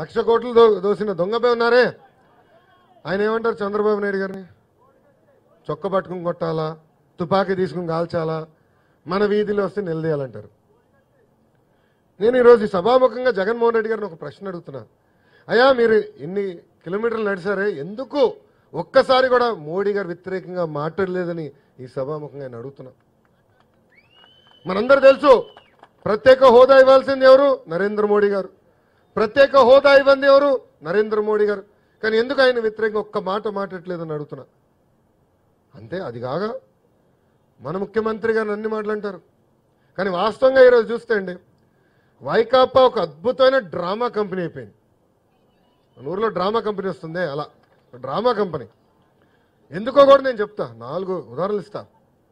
లక్ష కోట్లు దో- దోసిన దొంగపై ఉన్నారే ఆయన ఏమంటారు చంద్రబాబు నాయుడు గారిని చొక్క పట్టుకుని కొట్టాలా తుపాకీ తీసుకుని కాల్చాలా మన వీధిలో వస్తే నిలదీయాలంటారు నేను ఈరోజు ఈ సభాముఖంగా జగన్మోహన్ రెడ్డి గారిని ఒక ప్రశ్న అడుగుతున్నా అయ్యా మీరు ఎన్ని కిలోమీటర్లు నడిచారే ఎందుకు ఒక్కసారి కూడా మోడీ గారు వ్యతిరేకంగా మాట్లాడలేదని ఈ సభాముఖంగా నేను అడుగుతున్నా మనందరూ తెలుసు ప్రత్యేక హోదా ఇవ్వాల్సింది ఎవరు నరేంద్ర మోడీ గారు ప్రత్యేక హోదా ఇవ్వంది ఎవరు నరేంద్ర మోడీ గారు కానీ ఎందుకు ఆయన వ్యతిరేకంగా ఒక్క మాట మాట్లాడలేదని అడుగుతున్నా అంతే అది కాగా మన ముఖ్యమంత్రి గారు అన్ని మాటలంటారు కానీ వాస్తవంగా ఈరోజు చూస్తే అండి వైకాపా ఒక అద్భుతమైన డ్రామా కంపెనీ అయిపోయింది మన ఊర్లో డ్రామా కంపెనీ వస్తుంది అలా ఒక డ్రామా కంపెనీ ఎందుకో కూడా నేను చెప్తా నాలుగు ఉదాహరణలు ఇస్తా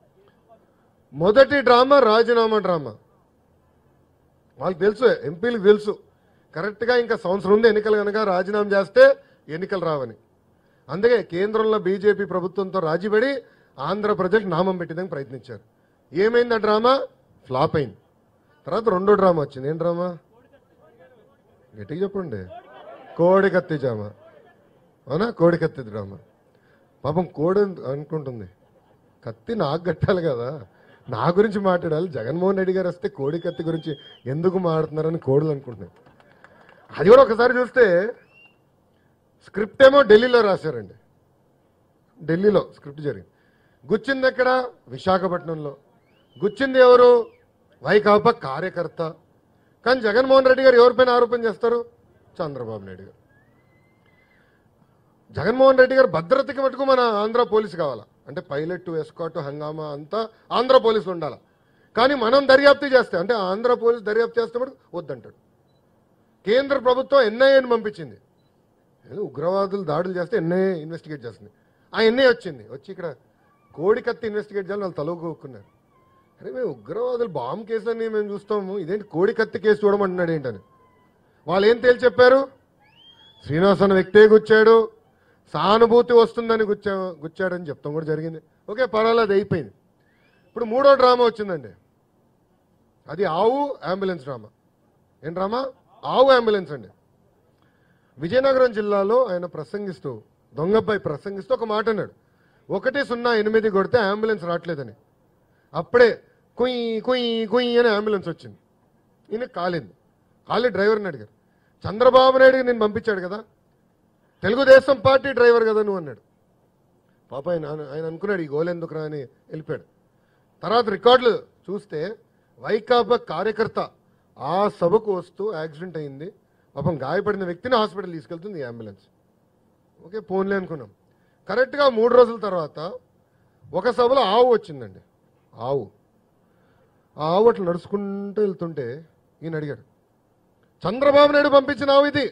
మొదటి డ్రామా రాజీనామా డ్రామా వాళ్ళకి తెలుసు ఎంపీలకు తెలుసు కరెక్ట్గా ఇంకా సంవత్సరం ఉంది ఎన్నికలు కనుక రాజీనామా చేస్తే ఎన్నికలు రావని అందుకే కేంద్రంలో బీజేపీ ప్రభుత్వంతో రాజీపడి ఆంధ్ర ప్రజలకు నామం పెట్టేందుకు ప్రయత్నించారు ఏమైంది ఆ డ్రామా ఫ్లాప్ అయింది తర్వాత రెండో డ్రామా వచ్చింది ఏం డ్రామా గట్టిగా చెప్పండి కోడి కత్తి డ్రామా అవునా కోడి కత్తి డ్రామా పాపం కోడి అనుకుంటుంది కత్తి నాకు కట్టాలి కదా నా గురించి మాట్లాడాలి జగన్మోహన్ రెడ్డి గారు వస్తే కోడి కత్తి గురించి ఎందుకు మాట్లాడుతున్నారని కోడలు అనుకుంటున్నాయి అది కూడా ఒకసారి చూస్తే స్క్రిప్ట్ ఏమో ఢిల్లీలో రాశారండి ఢిల్లీలో స్క్రిప్ట్ జరిగింది గుచ్చింది ఎక్కడ విశాఖపట్నంలో గుచ్చింది ఎవరు వైకాపా కార్యకర్త కానీ జగన్మోహన్ రెడ్డి గారు ఎవరిపైన ఆరోపణ చేస్తారు చంద్రబాబు నాయుడు గారు జగన్మోహన్ రెడ్డి గారు భద్రతకి మటుకు మన ఆంధ్ర పోలీసు కావాలా అంటే పైలట్ ఎస్కాట్ హంగామా అంతా ఆంధ్ర పోలీసులు ఉండాలా కానీ మనం దర్యాప్తు చేస్తే అంటే ఆంధ్ర పోలీసు దర్యాప్తు చేస్తే మటుకు వద్దంటాడు కేంద్ర ప్రభుత్వం ఎన్ఐఏని పంపించింది ఏదో ఉగ్రవాదులు దాడులు చేస్తే ఎన్ఐఏ ఇన్వెస్టిగేట్ చేస్తుంది ఆ ఎన్ఐఏ వచ్చింది వచ్చి ఇక్కడ కోడి కత్తి ఇన్వెస్టిగేట్ చేయాలని వాళ్ళు తలగొక్కున్నారు అరే మేము ఉగ్రవాదులు బాంబు కేసు అని మేము చూస్తాము ఇదేంటి కోడి కత్తి కేసు చూడమంటున్నాడు ఏంటని వాళ్ళు ఏం తేల్చి చెప్పారు శ్రీనివాస్ అన్న వ్యక్తే గుచ్చాడు సానుభూతి వస్తుందని గుచ్చా గుచ్చాడని చెప్తాం కూడా జరిగింది ఓకే పర్వాలేదు అది అయిపోయింది ఇప్పుడు మూడో డ్రామా వచ్చిందండి అది ఆవు అంబులెన్స్ డ్రామా ఏం డ్రామా ఆవు అంబులెన్స్ అండి విజయనగరం జిల్లాలో ఆయన ప్రసంగిస్తూ దొంగబ్బాయి ప్రసంగిస్తూ ఒక మాట అన్నాడు ఒకటి సున్నా ఎనిమిది కొడితే అంబులెన్స్ రావట్లేదని అప్పుడే కుయ్ కుయ్ కుయ్ అని అంబులెన్స్ వచ్చింది ఈయన కాలింది కాలి డ్రైవర్ని అడిగారు చంద్రబాబు నాయుడు నేను పంపించాడు కదా తెలుగుదేశం పార్టీ డ్రైవర్ కదా నువ్వు అన్నాడు పాప ఆయన ఆయన అనుకున్నాడు ఈ గోల్ ఎందుకురా అని వెళ్ళిపోయాడు తర్వాత రికార్డులు చూస్తే వైకాపా కార్యకర్త ఆ సభకు వస్తూ యాక్సిడెంట్ అయింది పాపం గాయపడిన వ్యక్తిని హాస్పిటల్ తీసుకెళ్తుంది ఈ అంబులెన్స్ ఓకే పోన్లే అనుకున్నాం కరెక్ట్గా మూడు రోజుల తర్వాత ఒక సభలో ఆవు వచ్చిందండి ఆవు ఆ ఆవు అట్లా నడుచుకుంటూ వెళ్తుంటే ఈయన అడిగాడు చంద్రబాబు నాయుడు పంపించిన ఆవు ఇది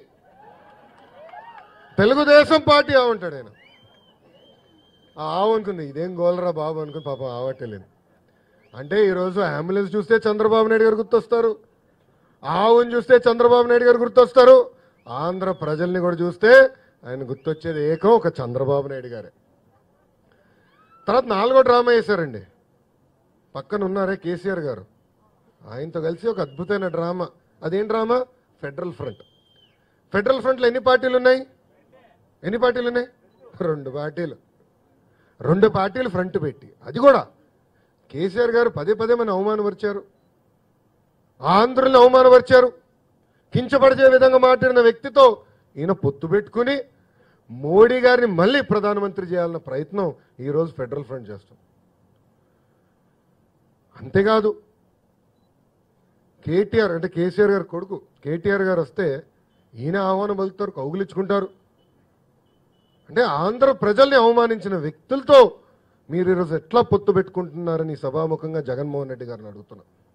తెలుగుదేశం పార్టీ ఆవు అంటాడు ఆయన ఆ ఆవు అనుకుంది ఇదేం గోలరా బాబు అనుకుని పాపం ఆవట్టలేదు అంటే ఈరోజు అంబులెన్స్ చూస్తే చంద్రబాబు నాయుడు గారు గుర్తొస్తారు ఆవుని చూస్తే చంద్రబాబు నాయుడు గారు గుర్తొస్తారు ఆంధ్ర ప్రజల్ని కూడా చూస్తే ఆయన గుర్తొచ్చేది ఏకం ఒక చంద్రబాబు నాయుడు గారే తర్వాత నాలుగో డ్రామా వేశారండి పక్కన ఉన్నారే కేసీఆర్ గారు ఆయనతో కలిసి ఒక అద్భుతమైన డ్రామా అదేం డ్రామా ఫెడరల్ ఫ్రంట్ ఫెడరల్ ఫ్రంట్లో ఎన్ని పార్టీలు ఉన్నాయి ఎన్ని పార్టీలు ఉన్నాయి రెండు పార్టీలు రెండు పార్టీలు ఫ్రంట్ పెట్టి అది కూడా కేసీఆర్ గారు పదే పదే మన అవమానపరిచారు ఆంధ్రుల్ని అవమానపరిచారు కించపరిచే విధంగా మాట్లాడిన వ్యక్తితో ఈయన పొత్తు పెట్టుకుని మోడీ గారిని మళ్ళీ ప్రధానమంత్రి చేయాలన్న ప్రయత్నం ఈరోజు ఫెడరల్ ఫ్రంట్ చేస్తాం అంతేకాదు కేటీఆర్ అంటే కేసీఆర్ గారు కొడుకు కేటీఆర్ గారు వస్తే ఈయన ఆహ్వానం పలుకుతారు కౌగులించుకుంటారు అంటే ఆంధ్ర ప్రజల్ని అవమానించిన వ్యక్తులతో మీరు ఈరోజు ఎట్లా పొత్తు పెట్టుకుంటున్నారని సభాముఖంగా జగన్మోహన్ రెడ్డి గారిని అడుగుతున్నా